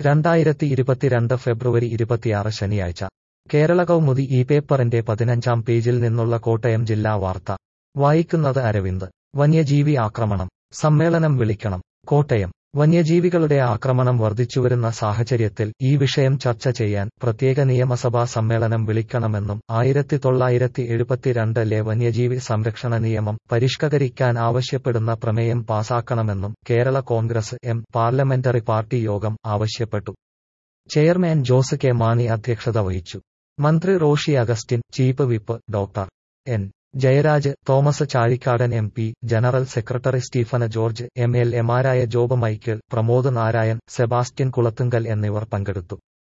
രണ്ടായിരത്തി ഇരുപത്തിരണ്ട് ഫെബ്രുവരി ഇരുപത്തിയാറ് ശനിയാഴ്ച കേരള കൗമുദി ഈ പേപ്പറിന്റെ പതിനഞ്ചാം പേജിൽ നിന്നുള്ള കോട്ടയം ജില്ലാ വാർത്ത വായിക്കുന്നത് അരവിന്ദ് വന്യജീവി ആക്രമണം സമ്മേളനം വിളിക്കണം കോട്ടയം വന്യജീവികളുടെ ആക്രമണം വർദ്ധിച്ചുവരുന്ന സാഹചര്യത്തിൽ ഈ വിഷയം ചർച്ച ചെയ്യാൻ പ്രത്യേക നിയമസഭാ സമ്മേളനം വിളിക്കണമെന്നും ആയിരത്തി തൊള്ളായിരത്തി എഴുപത്തിരണ്ടിലെ വന്യജീവി സംരക്ഷണ നിയമം പരിഷ്കരിക്കാൻ ആവശ്യപ്പെടുന്ന പ്രമേയം പാസാക്കണമെന്നും Kerala Congress M parliamentary party യോഗം ആവശ്യപ്പെട്ടു ചെയർമാൻ ജോസ് കെ മാണി അധ്യക്ഷത വഹിച്ചു മന്ത്രി Roshy Augustine chief whip doctor N Jayaraj Thomas Chazhikadan M P general secretary Stephen George M L എമാരായ ജോബ് മൈക്കിൾ പ്രമോദ് നാരായൺ സെബാസ്റ്റ്യൻ കുളത്തുങ്കൽ എന്നിവർ പങ്കെടുത്തു